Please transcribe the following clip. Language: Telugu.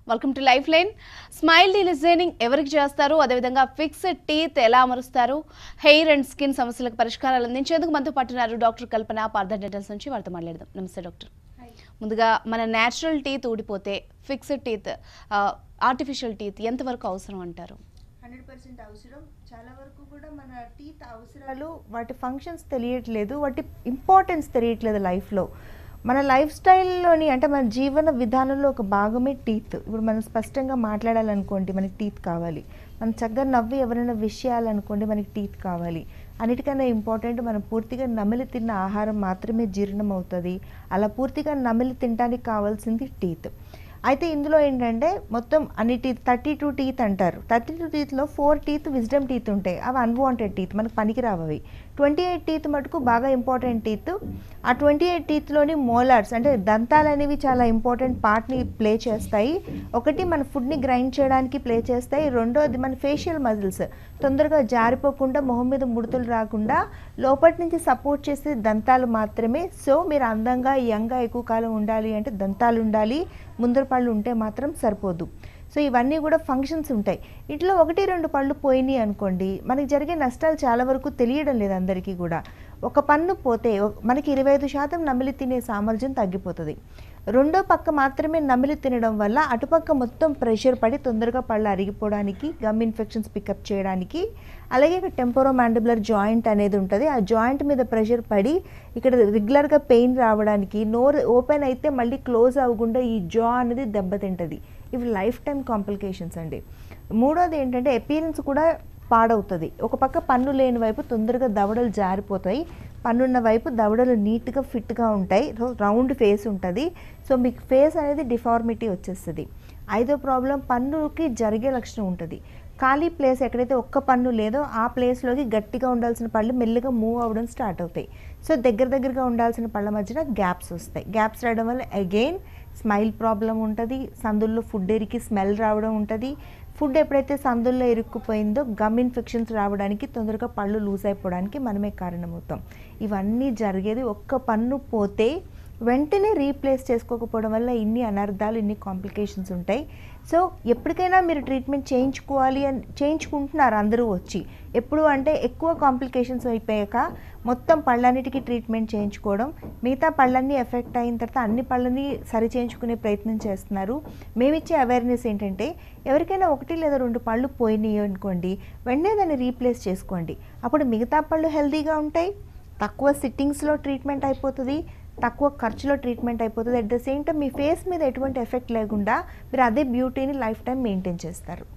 welcome to life line smile designing ఎవరికి చేస్తారు అదేవిధంగా ఫిక్స్డ్ టీత్ ఎలా అమరుస్తారు హెయిర్ అండ్ స్కిన్ సమస్యలకు పరిష్కారాలు అందించేందుకు మనతో పాటున్నారు డాక్టర్ కల్పన పార్థ డెంటల్స్ నుంచి వారితో మాట్లాడదాం నమస్తే డాక్టర్ ముందుగా మన న్యాచురల్ టీత్ ఊడిపోతే ఫిక్స్డ్ టీత్ ఆర్టిఫిషియల్ టీత్ ఎంతవరకు అవసరం అంటారు హండ్రెడ్ పర్సెంట్ అవసరం చాలా వరకు కూడా మన టీత్ అవసరాలు వాటి ఫంక్షన్స్ తెలియట్లేదు వాటి ఇంపార్టెన్స్ తెలియట్లేదు లైఫ్లో మన లైఫ్ స్టైల్లోని అంటే మన జీవన విధానంలో ఒక భాగమే టీత్ ఇప్పుడు మనం స్పష్టంగా మాట్లాడాలనుకోండి మనకి టీత్ కావాలి మనం చక్కగా నవ్వి ఎవరైనా విషయాలనుకోండి మనకి టీత్ కావాలి అన్నిటికన్నా ఇంపార్టెంట్ మనం పూర్తిగా నమిలి తిన్న ఆహారం మాత్రమే జీర్ణం అవుతుంది అలా పూర్తిగా నమిలి తినడానికి కావాల్సింది టీత్ అయితే ఇందులో ఏంటంటే మొత్తం అన్ని టీత్ థర్టీ టూ టీత్ అంటారు థర్టీ టూ టీత్లో ఫోర్ టీత్ విజ్డమ్ టీత్ ఉంటాయి అవి అన్వాంటెడ్ టీత్ మనకు పనికిరావు అవి ట్వంటీ ఎయిట్ టీత్ మటుకు బాగా ఇంపార్టెంట్ టీత్ ఆ ట్వంటీ ఎయిట్ టీత్లోని మోలార్స్ అంటే దంతాలు అనేవి చాలా ఇంపార్టెంట్ పార్ట్ని ప్లే చేస్తాయి ఒకటి మన ఫుడ్ని గ్రైండ్ చేయడానికి ప్లే చేస్తాయి రెండోది మన ఫేషియల్ మజిల్స్ తొందరగా జారిపోకుండా మొహం మీద ముడతలు రాకుండా లోపటి నుంచి సపోర్ట్ చేసే దంతాలు మాత్రమే సో మీరు అందంగా యంగ్గా ఎక్కువ కాలం ఉండాలి అంటే దంతాలు ఉండాలి ముందర పళ్ళు ఉంటే మాత్రం సరిపోదు సో ఇవన్నీ కూడా ఫంక్షన్స్ ఉంటాయి ఇట్లా ఒకటి రెండు పళ్ళు పోయినాయి అనుకోండి మనకి జరిగే నష్టాలు చాలా వరకు తెలియడం లేదు అందరికీ కూడా ఒక పన్ను పోతే ఒక- మనకి ఇరవై ఐదు శాతం నమిలి తినే సామర్థ్యం తగ్గిపోతుంది రెండో పక్క మాత్రమే నమిలి తినడం వల్ల అటుపక్క మొత్తం ప్రెషర్ పడి తొందరగా పళ్ళు అరిగిపోవడానికి గమ్ ఇన్ఫెక్షన్స్ పికప్ చేయడానికి అలాగే ఇక్కడ టెంపోరో మ్యాండిబులర్ జాయింట్ అనేది ఉంటుంది ఆ జాయింట్ మీద ప్రెషర్ పడి ఇక్కడ రెగ్యులర్గా పెయిన్ రావడానికి నోరు ఓపెన్ అయితే మళ్ళీ క్లోజ్ అవ్వకుండా ఈ జా అనేది దెబ్బతింటుంది ఇవి లైఫ్ టైం కాంప్లికేషన్స్ అండి మూడోది ఏంటంటే అపీరెన్స్ కూడా పాడవుతుంది ఒక పక్క పన్ను లేని వైపు తొందరగా దవడలు జారిపోతాయి పన్నున్న వైపు దవడలు నీట్గా ఫిట్గా ఉంటాయి రౌ- రౌండ్ ఫేస్ ఉంటుంది సో మీకు ఫేస్ అనేది డిఫార్మిటీ వచ్చేస్తుంది ఐదో ప్రాబ్లం పన్నుకి జరిగే లక్షణం ఉంటుంది ఖాళీ ప్లేస్ ఎక్కడైతే ఒక్క పన్ను లేదో ఆ ప్లేస్లోకి గట్టిగా ఉండాల్సిన పళ్ళు మెల్లిగా మూవ్ అవ్వడం స్టార్ట్ అవుతాయి సో దగ్గర దగ్గరగా ఉండాల్సిన పళ్ళ మధ్యన గ్యాప్స్ వస్తాయి గ్యాప్స్ రావడం వల్ల అగైన్ స్మైల్ ప్రాబ్లం ఉంటుంది సందుల్లో ఫుడ్ ఎరికి స్మెల్ రావడం ఉంటుంది ఫుడ్ ఎప్పుడైతే సందుల్లో ఇరుక్కుపోయిందో గమ్ ఇన్ఫెక్షన్స్ రావడానికి తొందరగా పళ్ళు లూజ్ అయిపోవడానికి మనమే కారణమవుతాం ఇవన్నీ జరిగేది ఒక్క పన్ను పోతే వెంటనే రీప్లేస్ చేసుకోకపోవడం వల్ల ఇన్ని అనర్థాలు ఇన్ని కాంప్లికేషన్స్ ఉంటాయి సో ఎప్పటికైనా మీరు ట్రీట్మెంట్ చేయించుకోవాలి అని చేయించుకుంటున్నారు అందరూ వచ్చి ఎప్పుడు అంటే ఎక్కువ కాంప్లికేషన్స్ అయిపోయాక మొత్తం పళ్ళన్నిటికీ ట్రీట్మెంట్ చేయించుకోవడం మిగతా పళ్ళన్నీ ఎఫెక్ట్ అయిన తర్వాత అన్ని పళ్ళని సరి చేయించుకునే ప్రయత్నం చేస్తున్నారు మేమిచ్చే అవేర్నెస్ ఏంటంటే ఎవరికైనా ఒకటి లేదా రెండు పళ్ళు పోయినాయి అనుకోండి వెంటనే దాన్ని రీప్లేస్ చేసుకోండి అప్పుడు మిగతా పళ్ళు హెల్తీగా ఉంటాయి తక్కువ సిట్టింగ్స్లో ట్రీట్మెంట్ అయిపోతుంది తక్కువ ఖర్చులో ట్రీట్మెంట్ అయిపోతుంది అట్ ద సేమ్ టైం మీ ఫేస్ మీద ఎటువంటి ఎఫెక్ట్ లేకుండా మీరు అదే బ్యూటీని లైఫ్ టైం మెయింటైన్ చేస్తారు